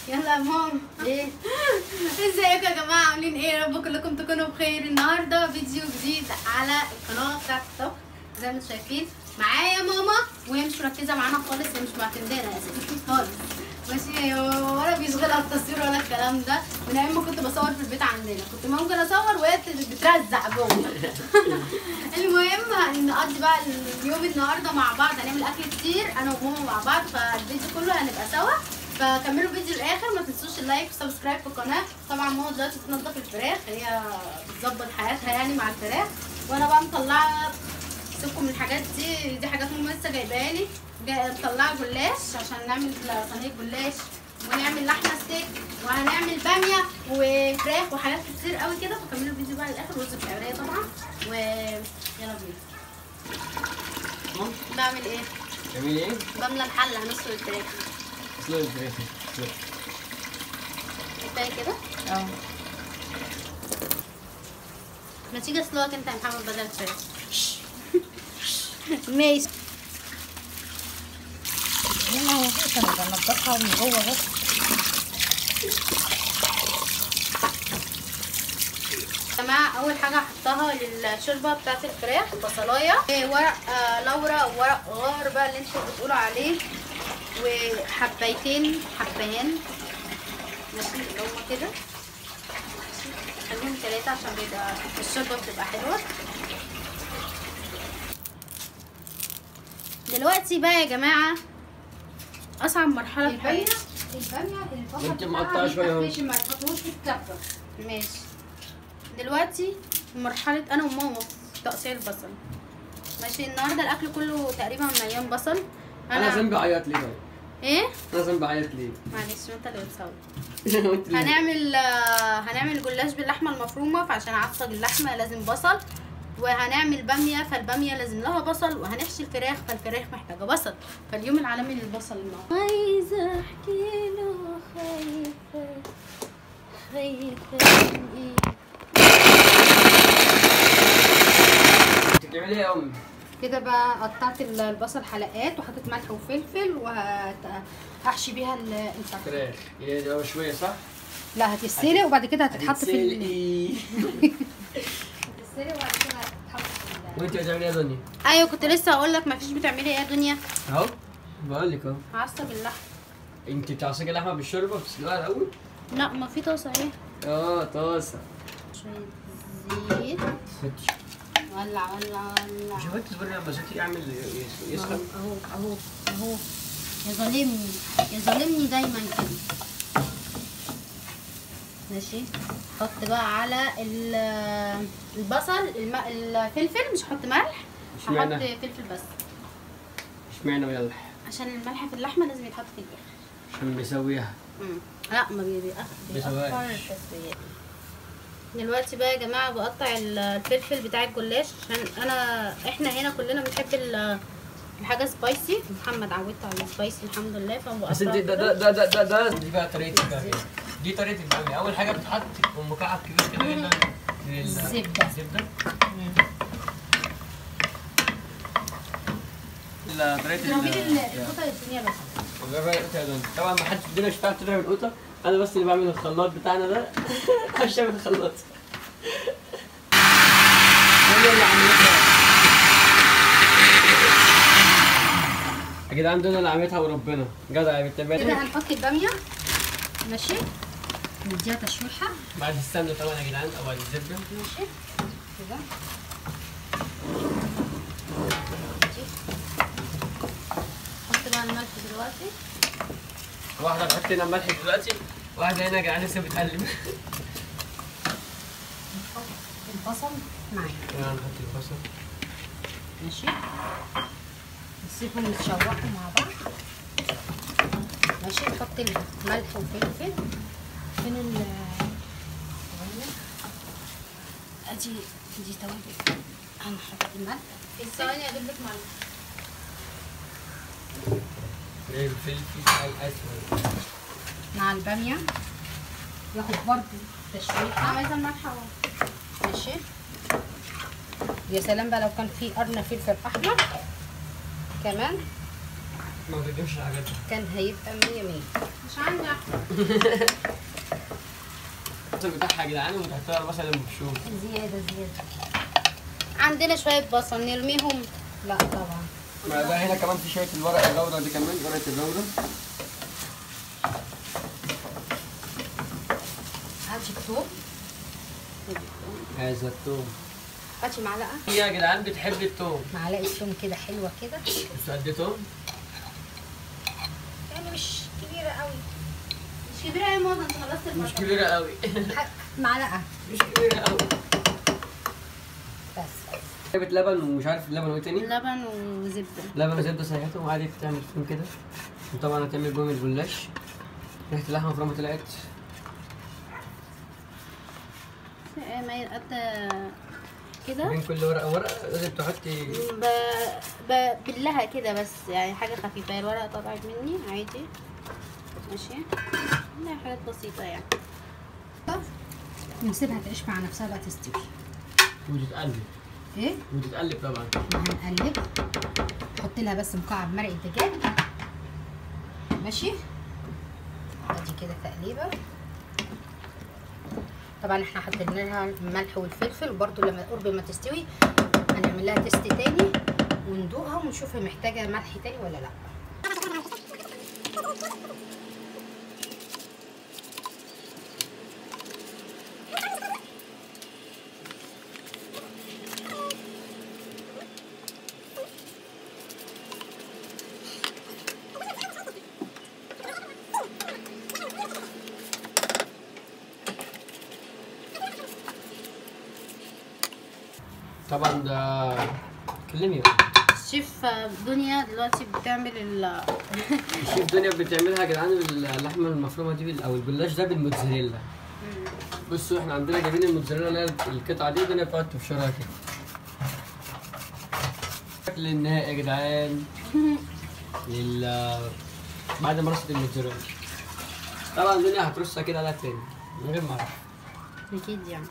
يلا يا ماما ايه ازيكم يا جماعه عاملين ايه يا رب كلكم تكونوا بخير النهارده فيديو جديد على القناه بتاعت الطبخ زي ما انتم شايفين معايا ماما وهي مش مركزه معانا خالص هي مش معتمدانا يا ستي خالص ماشي هي ولا بيشغلها التصوير ولا الكلام ده من ايام ما كنت بصور في البيت عندنا كنت ممكن اصور وهي بترزع جوه المهم نقضي بقى اليوم النهارده مع بعض هنعمل اكل كتير انا وماما مع بعض فالفيديو كله هنبقى سوا فكملوا الفيديو للاخر ما تنسوش اللايك والسبسكرايب في القناه طبعا ماما دلوقتي بتنضف الفراخ هي بتظبط حياتها يعني مع الفراخ وانا بقى مطلعه سيبكم من الحاجات دي دي حاجات ماما لسه جايباها لي جاي- مطلعه جلاش عشان نعمل صينيه جلاش ونعمل لحمه ستيك وهنعمل باميه وفراخ وحاجات كتير قوي كده فكملوا الفيديو بقى للاخر رز بشعريه طبعا ويلا بينا بعمل ايه؟ تعملي ايه؟ بملى الحله نص الفراخ اسلقي الفراخ اسلقي. كفايه كده اه ما تيجي اسلقك انت يا محمد بدل الفراخ ماشي هنا هو كان بنضفها من جوه بس يا جماعه اول حاجه هحطها للشوربه بتاعت الفراخ بصلايه إيه، ورق آه لورا او ورق غار بقى اللي انتوا بتقولوا عليه وحبايتين حبهان ماشي اللي هما كده ماشي. خليهم ثلاثه عشان بيبقى الشوربه بتبقى حلوه دلوقتي بقى يا جماعه اصعب مرحله في الباميه حياتي الباميه البصل وانت بتاعها مقطعة شوية اهو. بيتحطش- ما تحطوش في الكبه ماشي دلوقتي في مرحلة أنا وماما في تقطيع البصل ماشي النهاردة الأكل كله تقريبا مليان بصل انا ذنبي اعيط ليه طيب؟ إيه؟ انا ذنبي اعيط ليه؟ معلش ما أنت اللي بتصور وانت ليه؟ هنعمل آه، هنعمل جلاش باللحمة المفرومة فعشان أعصج اللحمة لازم بصل وهنعمل بامية فالبامية لازم لها بصل وهنحشي الفراخ فالفراخ محتاجة بصل فاليوم العالمي للبصل النهاردة عايزة أحكي له خايفة خايفة من إيه انت بتعملي ايه يا امي؟ كده بقى قطعت ال- البصل حلقات وحطيت ملح وفلفل وهحشي بيها ال- الفرخه فراخ هي دي أول شويه صح؟ لا هتتسلق وبعد كده هتتحط في ال- هتتسلقي. هتتسلق وبعد كده هتتحط في ال- وانت بتعملي ايه يا دنيا؟ ايوه كنت لسه هقول لك مفيش بتعملي ايه يا دنيا اهو بقول لك اهو عصب اللحم انت بتعصجي اللحمه بالشوربه بتسلقيها الاول؟ لا ما في طاسه اهي اه طاسه شويه زيت فتش ولع ولع ولع مش عارف تصبري لما زيتي يعمل يس- يسخن اهو اهو اهو يا ظالمني يا ظالمني دايما كده ماشي حط بقى على ال- البصل الم... الفلفل مش هحط ملح هحط اشمعنى؟ فلفل بس اشمعنى ملح؟ عشان الملح في اللحمه لازم يتحط في الاخر عشان بيسويها مم. لا ما بيبقى بيسويهاش. بيأخر التسوية دلوقتي بقى يا جماعه بقطع ال- الفلفل بتاع الجلاش عشان انا احنا هنا كلنا بنحب ال- الحاجه سبايسي محمد عودته على السبايسي الحمد لله فبقطع بس انت ده ده ده ده ده, ده دي بقى طريقه الباميه دي طريقه الباميه اول حاجه بتحط مكعب كبير كده جدا من ال- الزبدة. الزبده لا، طريقه لو جيت ال- القطع الدنيا بس جربها القطة يا دنيا. طبعا ما حدش في الدنيا مش بتعرف تضرب القطه انا بس اللي بعمل الخلاط بتاعنا ده مش بعمل الخلاط أنا اللي عملتها. يا جدعان دول اللي عملتها وربنا جدع يا بنت كده البنت. هنحط الباميه ماشي نديها تشويحه بعد السمنه طبعا يا جدعان او بعد الزبده ماشي كده حط بقى الملح دلوقتي واحده بحط هنا ملح دلوقتي واحده هنا يا جدعان لسه بتقلب البصل معايا يلا نحط البصل ماشي نسيبهم يتشوحوا مع بعض ماشي نحط الملح وفلفل فين ال ادي دي توابل هنحط الملح في ثواني اجيب لك ملح الفلفل الاسود مع الباميه ياخد برضه تشويحه عايزه الملح اهو ماشي يا سلام بقى لو كان في قرن فلفل احمر كمان ما بتجيبش الحاجات دي كان هيبقى مية مية مش عندي أحمر. البصل بتاعها يا جدعان وتحطها على مثلا مبشور زيادة زيادة عندنا شوية بصل نرميهم لا طبعا ما ده هنا كمان في شويه الورق اللورا دي كمان ورقه اللورا هاتش التوم هذا التوم هاتش معلقة هي يا جدعان بتحب التوم معلقة توم كده حلوة كده مش قد توم يعني مش كبيرة قوي مش كبيرة يا ماما انت خلصت مش البصل كبيره قوي معلقة مش كبيره قوي بس جابت لبن ومش عارف اللبن وايه تاني لبن وزبدة لبن وزبده سيحته وقعدت تعمل فيهم كده وطبعا هتعمل بهم الجلاش ريحه اللحمه مفرومه طلعت ما يقطع كده بين كل ورقه ورقه لازم تحطي ب... ب... باللها كده بس يعني حاجة خفيفة الورقة طلعت مني عادي ماشي لا حاجات بسيطة يعني نسيبها تعيش مع نفسها بقى تستوي وتتقلب ايه وتتقلب طبعا هنقلب نحط لها بس مكعب مرق الدجاج ماشي ادي كده تقليبه طبعا احنا حطينا لها الملح والفلفل وبرده لما قرب ما تستوي هنعمل لها تيست تاني وندوقها ونشوف هي محتاجه ملح تاني ولا لا طبعا ده كلمي بقى الشيف دنيا دلوقتي بتعمل ال الشيف دنيا بتعملها يا جدعان باللحمه المفرومه دي بال- او الجلاش ده بالموتزاريلا بصوا احنا عندنا جايبين الموتزاريلا اللي هي القطعه دي دنيا بتقعد تبشرها كده الشكل النهائي يا جدعان لل بعد ما رصت الموتزاريلا طبعا دنيا هترصها كده عليها تاني من غير ما اعرف اكيد يعني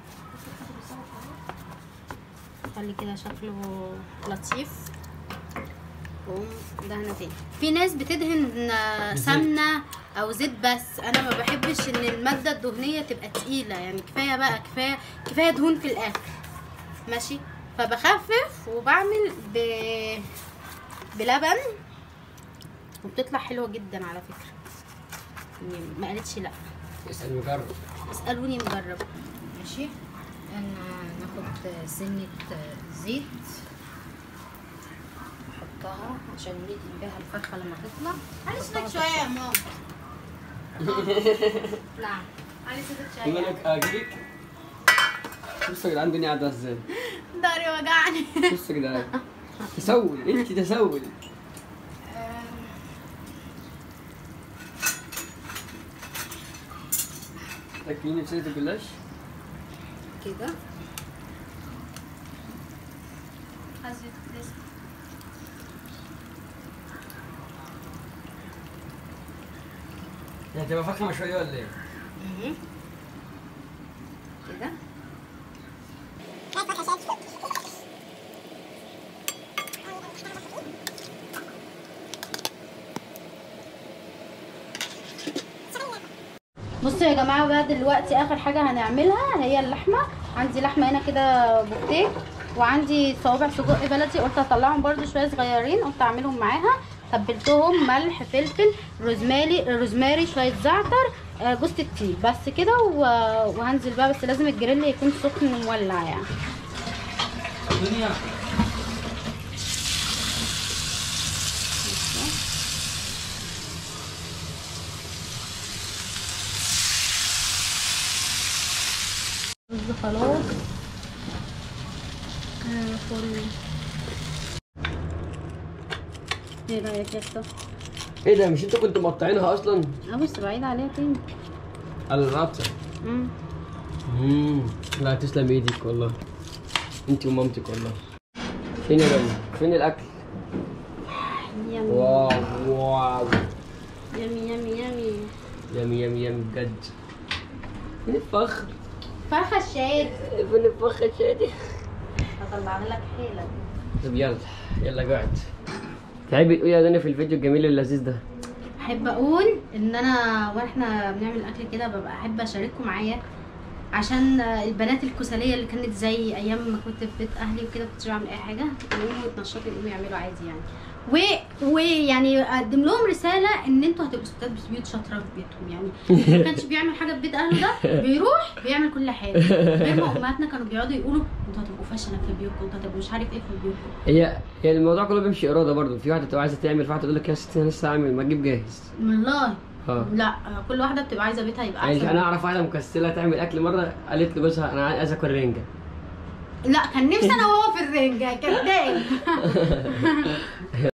خلي كده شكله لطيف وقوم دهنة تاني في ناس بتدهن سمنة او زيت بس انا ما بحبش ان المادة الدهنية تبقى تقيلة يعني كفاية بقى كفاية كفاية دهون في الاخر ماشي فبخفف وبعمل ب... بلبن وبتطلع حلوة جدا على فكرة يعني ما قالتش لا اسال مجرب اسألوني نجرب ماشي انا ناخد سنه زيت نحطها عشان ندهن بيها الفرخه لما تطلع علي صوتك شوية يا ماما نعم علي صوتك يقول شوية لك اجيبك بصوا يا جدعان الدنيا قاعده ازاي ضهري وجعني بصوا يا جدعان تسول انت تسول تاكليني بسيرة الجلاش كده يعني تبقى فخمة شوية ولا ايه؟ مهم. كده بصوا يا جماعه بقى دلوقتي اخر حاجه هنعملها هي اللحمه عندي لحمه هنا كده بوفتيك وعندي صوابع سجق بلدي قلت اطلعهم برده شويه صغيرين قلت اعملهم معاها تبلتهم ملح فلفل روزماري روزماري شويه زعتر آه، جوز التيل بس كده و- وهنزل بقى بس لازم الجريل يكون سخن ومولع يعني الدنيا رز خلاص آه، فل ايه رايك يا اسطى ايه ده مش انتوا كنتوا مقطعينها اصلا؟ اه بس بعيد عليها تاني على الرابطة مم. امم لا تسلم ايدك والله انت ومامتك والله فين يا رنا؟ فين الاكل؟ يمي واو واو يمي يمي يمي يمي يمي يمي بجد فين الفخر؟ فرخه الشاد فين الفخر شادي؟ هطلع لك حيله طب يلا يلا قاعد تحبي تقولي يا دنيا في الفيديو الجميل اللذيذ ده احب اقول ان انا واحنا بنعمل الاكل كده ببقى احب اشارككم معايا عشان البنات الكساليه اللي كانت زي ايام ما كنت في بيت اهلي وكده كنتش بعمل اي حاجه يقوموا يتنشطوا يقوموا يعملوا عادي يعني و... ويعني اقدم لهم رساله ان انتوا هتبقوا ستات بيوت شاطره في بيتهم يعني ما كانش بيعمل حاجه في بيت اهله ده بيروح بيعمل كل حاجه غير ما امهاتنا كانوا بيقعدوا يقولوا انتوا هتبقوا فاشله في بيوتكم انتوا هتبقوا مش عارف ايه في بيوتكم هي هي الموضوع كله بيمشي اراده برضه في واحده تبقى عايزه تعمل في واحده تقول لك يا ستي انا لسه هعمل ما تجيب جاهز والله اه لا كل واحده بتبقى عايزه بيتها يبقى يعني احسن انا اعرف واحده مكسله تعمل اكل مره قالت لجوزها انا عايز اكل رنجه لا كان نفسي انا وهو في الرنجة كداب